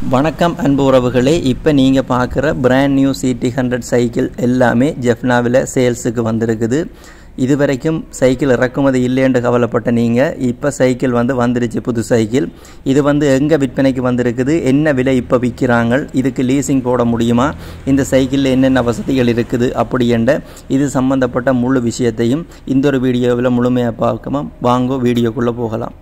வணக்கம் அன்பு உறவுகளே இப்போ நீங்கள் பார்க்குற brand new CD hundred cycle எல்லாமே ஜெஃப்னாவில் சேல்ஸுக்கு வந்திருக்குது இது வரைக்கும் சைக்கிள் இறக்குமதி இல்லைன்னு கவலைப்பட்ட நீங்கள் இப்போ சைக்கிள் வந்து வந்துருச்சு புது சைக்கிள் இது வந்து எங்கே விற்பனைக்கு வந்திருக்குது என்ன விலை இப்போ விற்கிறாங்க இதுக்கு லீசிங் போட முடியுமா இந்த சைக்கிளில் என்னென்ன வசதிகள் இருக்குது அப்படி என்ற இது சம்மந்தப்பட்ட முழு விஷயத்தையும் இந்த ஒரு வீடியோவில் முழுமையாக பார்க்கமா வாங்கோ வீடியோக்குள்ளே போகலாம்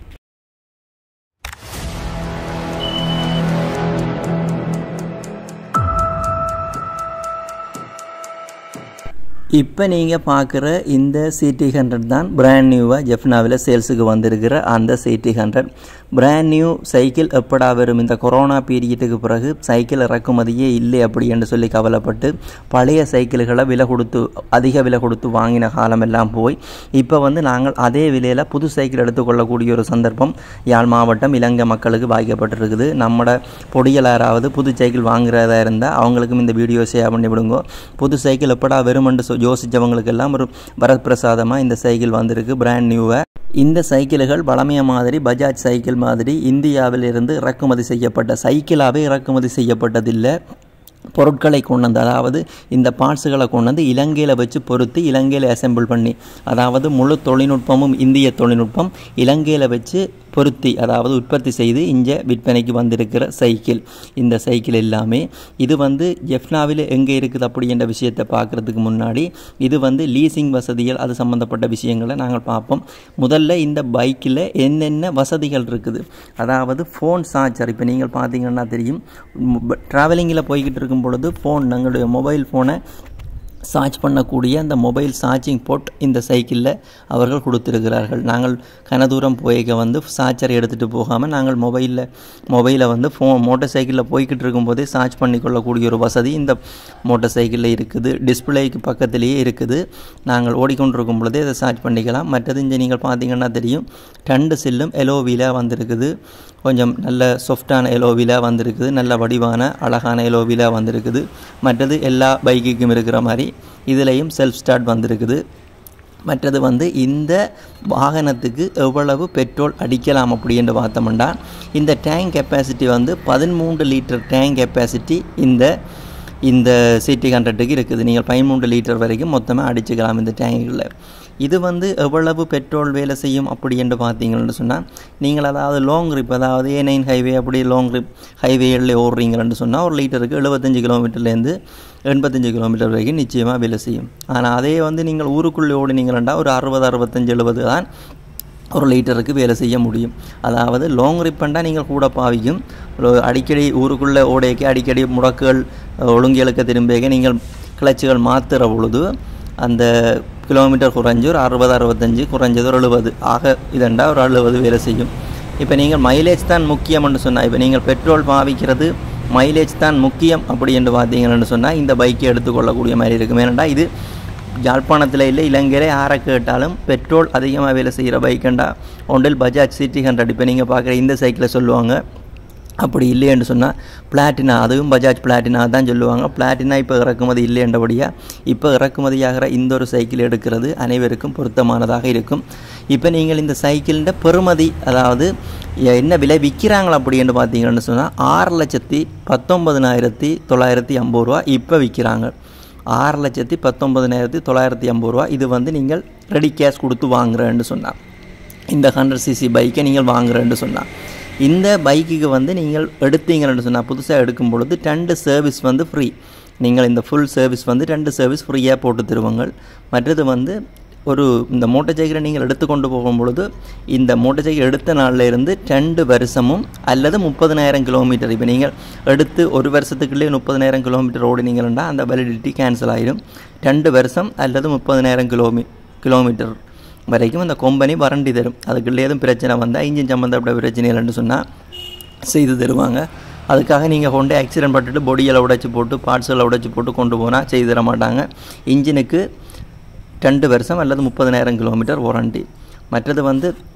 இப்போ நீங்கள் பார்க்குற இந்த சிடி ஹண்ட்ரட் தான் பிராண்ட் நியூவாக ஜெஃப்னாவில் சேல்ஸுக்கு வந்திருக்கிற அந்த CD hundred brand new cycle எப்படா வரும் இந்த கொரோனா பீரியட்டுக்கு பிறகு சைக்கிள் இறக்குமதியே இல்லை அப்படி என்று சொல்லி கவலைப்பட்டு பழைய சைக்கிள்களை விலை கொடுத்து அதிக விலை கொடுத்து வாங்கின காலமெல்லாம் போய் இப்போ வந்து நாங்கள் அதே விலையில் புது சைக்கிள் எடுத்துக்கொள்ளக்கூடிய ஒரு சந்தர்ப்பம் யாழ் மாவட்டம் இலங்கை மக்களுக்கு வாய்க்கப்பட்டிருக்குது நம்மட பொடிகள் யாராவது புது சைக்கிள் வாங்குறதா இருந்தால் அவங்களுக்கும் இந்த வீடியோ ஷேர் பண்ணி விடுங்க புது சைக்கிள் எப்படா வருமென்று சொ யோசித்தவங்களுக்கெல்லாம் ஒரு வரப்பிரசாதமாக இந்த சைக்கிள் வந்திருக்கு பிராண்ட் நியூவை இந்த சைக்கிள்கள் பழமைய மாதிரி பஜாஜ் சைக்கிள் மாதிரி இந்தியாவில் இருந்து இறக்குமதி செய்யப்பட்ட சைக்கிளாகவே இறக்குமதி செய்யப்பட்டதில்லை பொருட்களை கொண்டு வந்து அதாவது இந்த பார்ட்ஸுகளை கொண்டு வந்து இலங்கையில் வச்சு பொருத்தி இலங்கையில் அசெம்பிள் பண்ணி அதாவது முழு தொழில்நுட்பமும் இந்திய தொழில்நுட்பம் இலங்கையில் வச்சு பொருத்தி அதாவது உற்பத்தி செய்து இங்கே விற்பனைக்கு வந்திருக்கிற சைக்கிள் இந்த சைக்கிள் எல்லாமே இது வந்து ஜெஃப்னாவில் எங்கே இருக்குது அப்படி என்ற விஷயத்தை பார்க்குறதுக்கு முன்னாடி இது வந்து லீசிங் வசதிகள் அது சம்மந்தப்பட்ட விஷயங்களை நாங்கள் பார்ப்போம் முதல்ல இந்த பைக்கில் என்னென்ன வசதிகள் இருக்குது அதாவது ஃபோன் சார்ஜர் இப்போ நீங்கள் பார்த்தீங்கன்னா தெரியும் ட்ராவலிங்கில் போய்கிட்டு இருக்கும் பொழுது ஃபோன் எங்களுடைய மொபைல் ஃபோனை சார்ஜ் பண்ணக்கூடிய அந்த மொபைல் சார்ஜிங் போர்ட் இந்த சைக்கிளில் அவர்கள் கொடுத்துருக்கிறார்கள் நாங்கள் கனதூரம் போய்க்க வந்து சார்ஜரை எடுத்துகிட்டு போகாமல் நாங்கள் மொபைலில் மொபைலை வந்து ஃபோ மோட்டார் சைக்கிளில் போய்கிட்டு இருக்கும்போதே சார்ஜ் பண்ணிக்கொள்ளக்கூடிய ஒரு வசதி இந்த மோட்டார் சைக்கிளில் இருக்குது டிஸ்பிளேக்கு பக்கத்திலேயே இருக்குது நாங்கள் ஓடிக்கொண்டிருக்கும் பொழுதே அதை சார்ஜ் பண்ணிக்கலாம் மற்றது இங்கே நீங்கள் பார்த்தீங்கன்னா தெரியும் ரெண்டு சில்லும் எலோவிலாக வந்திருக்குது கொஞ்சம் நல்ல சாஃப்டான எலோவிலாக வந்திருக்குது நல்ல வடிவான அழகான எலோவிலாக வந்திருக்குது மற்றது எல்லா பைக்குக்கும் இருக்கிற மாதிரி இதுலேயும் செல்ஃப் ஸ்டார்ட் வந்திருக்குது மற்றது வந்து இந்த வாகனத்துக்கு எவ்வளவு பெட்ரோல் அடிக்கலாம் அப்படின்னு பார்த்தோம்னா இந்த டேங்க் கெப்பாசிட்டி வந்து பதிமூன்று லிட்டர் டேங்க் கெப்பாசிட்டி இந்த இந்த சிடி ஹண்ட்ரட்டுக்கு இருக்குது நீங்கள் பதிமூன்று லிட்டர் வரைக்கும் மொத்தமாக அடிச்சுக்கலாம் இந்த டேங்கில் இது வந்து எவ்வளவு பெட்ரோல் வேலை செய்யும் அப்படி என்று பார்த்தீங்கன்னு சொன்னால் நீங்கள் அதாவது லாங் ட்ரிப் அதாவது ஏ நைன் ஹைவே அப்படி லாங் ட்ரிப் ஹைவேகளில் ஓடுறீங்கன்னு சொன்னால் ஒரு லிட்டருக்கு எழுபத்தஞ்சு கிலோமீட்டர்லேருந்து எண்பத்தஞ்சு கிலோமீட்டர் வரைக்கும் நிச்சயமாக வேலை செய்யும் ஆனால் அதே வந்து நீங்கள் ஊருக்குள்ளே ஓடினீங்களா ஒரு அறுபது அறுபத்தஞ்சு எழுபது தான் ஒரு லிட்டருக்கு வேலை செய்ய முடியும் அதாவது லாங் ரிப்பண்டா நீங்கள் கூட பாவிக்கும் அடிக்கடி ஊருக்குள்ளே ஓடைக்கு அடிக்கடி முடக்குகள் ஒழுங்கியலுக்க திரும்பிய நீங்கள் கிளச்சுகள் மாற்றுற பொழுது அந்த கிலோமீட்டர் குறைஞ்சி ஒரு அறுபது அறுபத்தஞ்சு குறைஞ்சது ஒரு எழுபது ஆக இதண்டா ஒரு எழுபது வேலை செய்யும் இப்போ நீங்கள் மைலேஜ் தான் முக்கியம்னு சொன்னால் இப்போ நீங்கள் பெட்ரோல் பாவிக்கிறது மைலேஜ் தான் முக்கியம் அப்படி என்று பார்த்தீங்கன்னு சொன்னால் இந்த பைக்கை எடுத்துக்கொள்ளக்கூடிய மாதிரி இருக்கும் ஏனெண்டா இது யாழ்ப்பாணத்தில் இல்லை இலங்கையிலே யாரை கேட்டாலும் பெட்ரோல் அதிகமாக வேலை செய்கிற பைக்கண்டா ஒன்றில் பஜாஜ் சிட்டி ஹண்ட்ரட் இப்போ நீங்கள் பார்க்குற இந்த சைக்கிளை சொல்லுவாங்க அப்படி இல்லைன்னு சொன்னால் பிளாட்டினா அதுவும் பஜாஜ் பிளாட்டினா தான் சொல்லுவாங்க பிளாட்டினா இப்போ இறக்குமதி இல்லைன்றபடியாக இப்போ இறக்குமதியாகிற இந்த ஒரு சைக்கிள் எடுக்கிறது அனைவருக்கும் பொருத்தமானதாக இருக்கும் இப்போ நீங்கள் இந்த சைக்கிளின் பெறுமதி அதாவது என்ன விலை விற்கிறாங்களா அப்படின்னு பார்த்தீங்கன்னு சொன்னால் ஆறு லட்சத்தி பத்தொம்பதினாயிரத்தி தொள்ளாயிரத்தி ஐம்பது ரூபா இப்போ விற்கிறாங்க ஆறு லட்சத்தி பத்தொம்பதினாயிரத்தி தொள்ளாயிரத்தி ஐம்பது ரூபா இது வந்து நீங்கள் ரெடி கேஷ் கொடுத்து வாங்குறேன்னு சொன்னால் இந்த ஹண்ட்ரட் சிசி பைக்கை நீங்கள் வாங்குறேன்னு சொன்னால் இந்த பைக்குக்கு வந்து நீங்கள் எடுத்தீங்கன்னு சொன்னால் புதுசாக எடுக்கும் பொழுது ரெண்டு சர்வீஸ் வந்து ஃப்ரீ நீங்கள் இந்த ஃபுல் சர்வீஸ் வந்து ரெண்டு சர்வீஸ் ஃப்ரீயாக போட்டு தருவாங்க மற்றது வந்து ஒரு இந்த மோட்டர் சைக்கிளை நீங்கள் எடுத்துக்கொண்டு போகும் பொழுது இந்த மோட்டர் சைக்கிள் எடுத்த நாளில் இருந்து ரெண்டு வருஷமும் அல்லது முப்பதினாயிரம் கிலோமீட்டர் இப்போ நீங்கள் எடுத்து ஒரு வருஷத்துக்குள்ளே முப்பதினாயிரம் கிலோமீட்டர் ஓடினீங்கன்னா அந்த வேலிடிட்டி கேன்சல் ஆகிடும் ரெண்டு வருஷம் அல்லது முப்பதினாயிரம் கிலோமீ கிலோமீட்டர் வரைக்கும் அந்த கொம்பனி வறண்டி தரும் அதுக்குள்ளே எதுவும் பிரச்சனை வந்தால் இன்ஜின் சம்மந்தப்பட்ட பிரச்சனை இல்லைன்னு சொன்னால் செய்து தருவாங்க அதுக்காக நீங்கள் கொண்டு ஆக்சிடென்ட் பட்டுட்டு பொடியில் உடைச்சி போட்டு பார்ட்ஸில் உடைச்சி போட்டு கொண்டு போனால் செய்து தர மாட்டாங்க இன்ஜினுக்கு ரெண்டு வருஷம் அல்லது முப்பதினாயிரம் கிலோமீட்டர் வாரண்டி மற்றது வந்து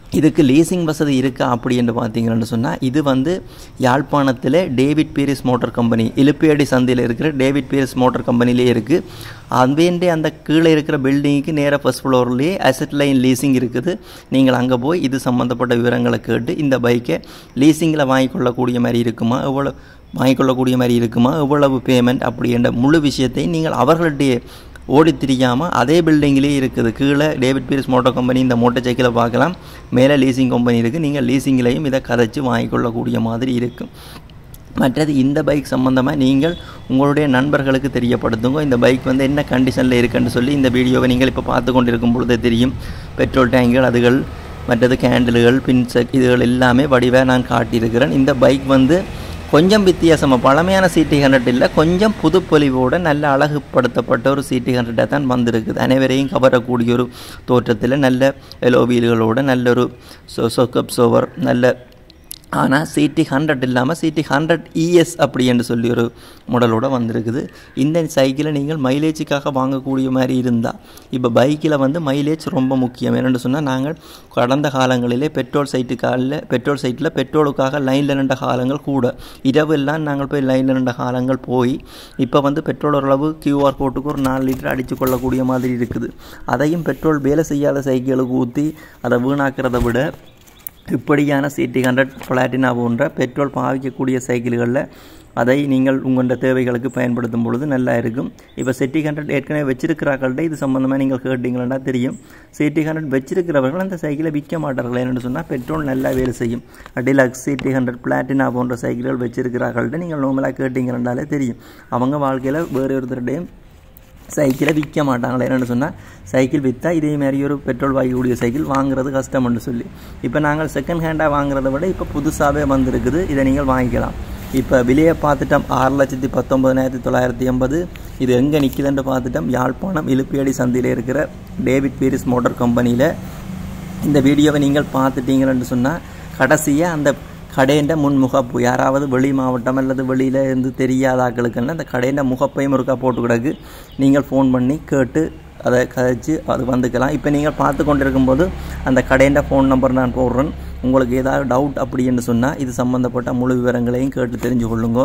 இதுக்கு லீசிங் வசதி இருக்கா அப்படின்னு பார்த்தீங்கன்னு சொன்னால் இது வந்து யாழ்ப்பாணத்தில் David Peiris motor company Iluppaiyadi சந்தையில் இருக்கிற டேவிட் பீரிஸ் மோட்டார் கம்பெனிலே இருக்குது அதுவேண்டே அந்த கீழே இருக்கிற பில்டிங்க்கு நேராக ஃபஸ்ட் ஃப்ளோர்லேயே அசட் லைன் லீசிங் இருக்குது நீங்கள் அங்கே போய் இது சம்மந்தப்பட்ட விவரங்களை கேட்டு இந்த பைக்கை லீசிங்கில் வாங்கிக்கொள்ளக்கூடிய மாதிரி இருக்குமா எவ்வளோ வாங்கிக்கொள்ளக்கூடிய மாதிரி இருக்குமா எவ்வளவு பேமெண்ட் அப்படின்ற முழு விஷயத்தை நீங்கள் அவர்களுடைய ஓடி திரியாமல் அதே பில்டிங்கிலே இருக்குது கீழே டேவிட் பீரிஸ் மோட்டோ கம்பெனி இந்த மோட்டர் சைக்கிளை பார்க்கலாம் மேலே லீசிங் கம்பெனி இருக்குது நீங்கள் லீசிங்கிலையும் இதை கதைச்சு வாங்கிக்கொள்ளக்கூடிய மாதிரி இருக்கும் மற்றது இந்த பைக் சம்மந்தமாக நீங்கள் உங்களுடைய நண்பர்களுக்கு தெரியப்படுத்துங்க இந்த பைக் வந்து என்ன கண்டிஷனில் இருக்குன்னு சொல்லி இந்த வீடியோவை நீங்கள் இப்போ பார்த்து கொண்டிருக்கும் பொழுதே தெரியும் பெட்ரோல் டேங்குகள் அதுகள் மற்றது கேண்டில்கள் பின்செக் இதுகள் எல்லாமே வடிவாக நான் காட்டியிருக்கிறேன் இந்த பைக் வந்து கொஞ்சம் வித்தியாசமாக பழமையான சிடி ஹண்ட்ரட் இல்லை கொஞ்சம் புதுப்பொலிவோடு நல்ல அழகுப்படுத்தப்பட்ட ஒரு சிடி ஹண்ட்ரட்டாக தான் வந்திருக்குது அனைவரையும் கவரக்கூடிய ஒரு தோற்றத்தில் நல்ல எலோவீல்களோட நல்ல ஒரு சோ சொக்கப் சோவர் நல்ல ஆனால் சிடி ஹண்ட்ரட் இல்லாமல் சிடி ஹண்ட்ரட் இஎஸ் அப்படி என்று சொல்லி ஒரு மாடலோட வந்திருக்குது இந்த சைக்கிளை நீங்கள் மைலேஜுக்காக வாங்கக்கூடிய மாதிரி இருந்தால் இப்போ பைக்கில் வந்து மைலேஜ் ரொம்ப முக்கியம் என்னென்னு சொன்னால் நாங்கள் கடந்த காலங்களிலே பெட்ரோல் சைட்டு காலில் பெட்ரோல் சைட்டில் பெட்ரோலுக்காக லைனில் நின்ற காலங்கள் கூட இரவெல்லாம் நாங்கள் போய் லைனில் நின்ற காலங்கள் போய் இப்போ வந்து பெட்ரோல் ஓரளவு கியூஆர் கோட்டுக்கு ஒரு நாலு லிட்டர் அடித்து கொள்ளக்கூடிய மாதிரி இருக்குது அதையும் பெட்ரோல் வேலை செய்யாத சைக்கிளுக்கு ஊற்றி அதை வீணாக்கிறத விட இப்படியான சிடி ஹண்ட்ரட் பிளாட்டினா போன்ற பெட்ரோல் பாவிக்கக்கூடிய சைக்கிள்களில் அதை நீங்கள் உங்களோட தேவைகளுக்கு பயன்படுத்தும் பொழுது நல்லா இருக்கும் இப்போ சிட்டி ஹண்ட்ரட் ஏற்கனவே வச்சிருக்கிறார்கள்ட்ட இது சம்மந்தமாக நீங்கள் கேட்டிங்களா தெரியும் சிட்டி ஹண்ட்ரட் வச்சிருக்கிறவர்கள் அந்த சைக்கிளை விற்க மாட்டார்கள் என்னென்னு சொன்னால் பெட்ரோல் நல்லா வேலை செய்யும் டிலக்ஸ் சிட்டி ஹண்ட்ரட் பிளாட்டினா போன்ற சைக்கிள்கள் வச்சிருக்கிறார்கள்ட்ட நீங்கள் நார்மலாக கேட்டிங்கன்னாலே தெரியும் அவங்க வாழ்க்கையில் வேறு ஒருத்தருடையும் சைக்கிளை விற்க மாட்டாங்களே என்னென்னு சொன்னால் சைக்கிள் விற்றா இதே மாதிரி ஒரு பெட்ரோல் வாங்கக்கூடிய சைக்கிள் வாங்குறது கஷ்டம்னு சொல்லி இப்போ நாங்கள் செகண்ட் ஹேண்டாக வாங்குறத விட இப்போ புதுசாகவே வந்திருக்குது இதை நீங்கள் வாங்கிக்கலாம் இப்போ விலையை பார்த்துட்டோம் ஆறு லட்சத்தி பத்தொம்பதினாயிரத்தி தொள்ளாயிரத்தி எண்பது இது எங்கே நிற்கிதுன்னு பார்த்துட்டோம் யாழ்ப்பாணம் இழுப்பியடி சந்தையில் இருக்கிற டேவிட் பீரிஸ் மோட்டார் கம்பெனியில் இந்த வீடியோவை நீங்கள் பார்த்துட்டீங்கன்னு சொன்னால் கடைசியாக அந்த கடையின் முன்முகப்பு யாராவது வெளி மாவட்டம் அல்லது வெளியில் இருந்து தெரியாத ஆக்களுக்குன்னா அந்த கடையின் முகப்பையும் ஒருக்கா போட்டு கிடக்கு நீங்கள் ஃபோன் பண்ணி கேட்டு அதை கதைச்சு அது வந்துக்கலாம் இப்போ நீங்கள் பார்த்து கொண்டிருக்கும்போது அந்த கடையின் ஃபோன் நம்பர் நான் போடுறேன் உங்களுக்கு ஏதாவது டவுட் அப்படின்னு சொன்னால் இது சம்மந்தப்பட்ட முழு விவரங்களையும் கேட்டு தெரிஞ்சு கொள்ளுங்க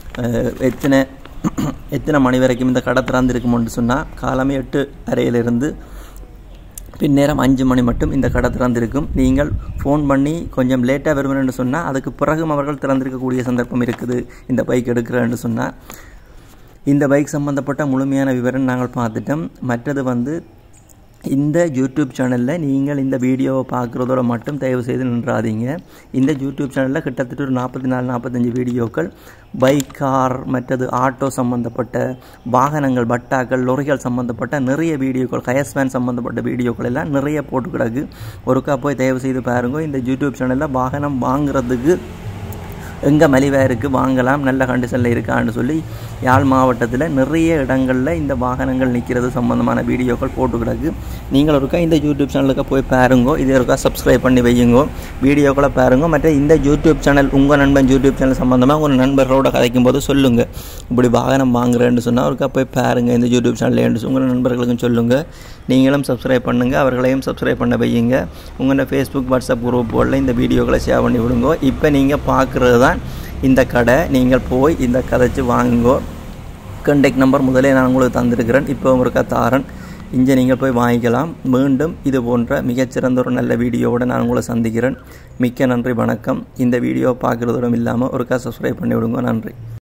எத்தனை எத்தனை மணி வரைக்கும் இந்த கடை திறந்திருக்குமோன்னு சொன்னால் காலமே எட்டு அறையிலிருந்து பின்னேரம் அஞ்சு மணி மட்டும் இந்த கடை திறந்திருக்கும் நீங்கள் ஃபோன் பண்ணி கொஞ்சம் லேட்டாக வருவேன்னு சொன்னால் அதுக்கு பிறகும் அவர்கள் திறந்திருக்கக்கூடிய சந்தர்ப்பம் இருக்குது இந்த பைக் எடுக்கிறேன்னு சொன்னால் இந்த பைக் சம்மந்தப்பட்ட முழுமையான விவரம் நாங்கள் பார்த்துட்டோம் மற்றது வந்து இந்த யூடியூப் சேனலில் நீங்கள் இந்த வீடியோவை பார்க்குறதோட மட்டும் தயவு செய்து நின்றாதீங்க இந்த யூடியூப் சேனலில் கிட்டத்தட்ட ஒரு நாற்பத்தி நாலு நாற்பத்தஞ்சு வீடியோக்கள் பைக் கார் மற்றது ஆட்டோ சம்மந்தப்பட்ட வாகனங்கள் பட்டாக்கள் லொரிகள் சம்மந்தப்பட்ட நிறைய வீடியோக்கள் கயஸ்வேன் சம்மந்தப்பட்ட வீடியோக்கள் எல்லாம் நிறைய போட்டு கிடக்கு ஒருக்கா போய் தயவு செய்து பாருங்க இந்த யூடியூப் சேனலில் வாகனம் வாங்குறதுக்கு எங்கே மலிவாக இருக்குது வாங்கலாம் நல்ல கண்டிஷனில் இருக்கான்னு சொல்லி யாழ் மாவட்டத்தில் நிறைய இடங்களில் இந்த வாகனங்கள் நிற்கிறது சம்மந்தமான வீடியோக்கள் போட்டு கிடக்கு நீங்கள் ஒருக்கா இந்த யூடியூப் சேனலுக்கு போய் பாருங்கோ இதை ஒருக்கா சப்ஸ்கிரைப் பண்ணி வையுங்கோ வீடியோக்களை பாருங்க மற்ற இந்த யூடியூப் சேனல் உங்கள் நண்பன் யூடியூப் சேனல் சம்மந்தமாக உங்கள் நண்பர்களோட கதைக்கும் போது சொல்லுங்கள் இப்படி வாகனம் வாங்குறேன்னு சொன்னால் ஒருக்கா போய் பாருங்கள் இந்த யூடியூப் சேனல் உங்கள் நண்பர்களுக்கும் சொல்லுங்கள் நீங்களும் சப்ஸ்கிரைப் பண்ணுங்கள் அவர்களையும் சப்ஸ்கிரைப் பண்ண வையுங்க உங்களோட ஃபேஸ்புக் வாட்ஸ்அப் குரூப்புகளில் இந்த வீடியோக்களை ஷேர் பண்ணி விடுங்க இப்போ நீங்கள் பார்க்குறது தான் இந்த கடை நீங்கள் போய் இந்த கதைச்சு வாங்குங்கோ கண்டெக்ட் நம்பர் முதலே நான் உங்களுக்கு தந்திருக்கிறேன் இப்போ ஒரு தாரன் இங்கே நீங்கள் போய் வாங்கிக்கலாம் மீண்டும் இது போன்ற மிகச்சிறந்த ஒரு நல்ல வீடியோவோடு நான் உங்களை சந்திக்கிறேன் மிக்க நன்றி வணக்கம் இந்த வீடியோ பார்க்குறதோடும் இல்லாமல் ஒருக்கா சப்ஸ்கிரைப் பண்ணி விடுங்க நன்றி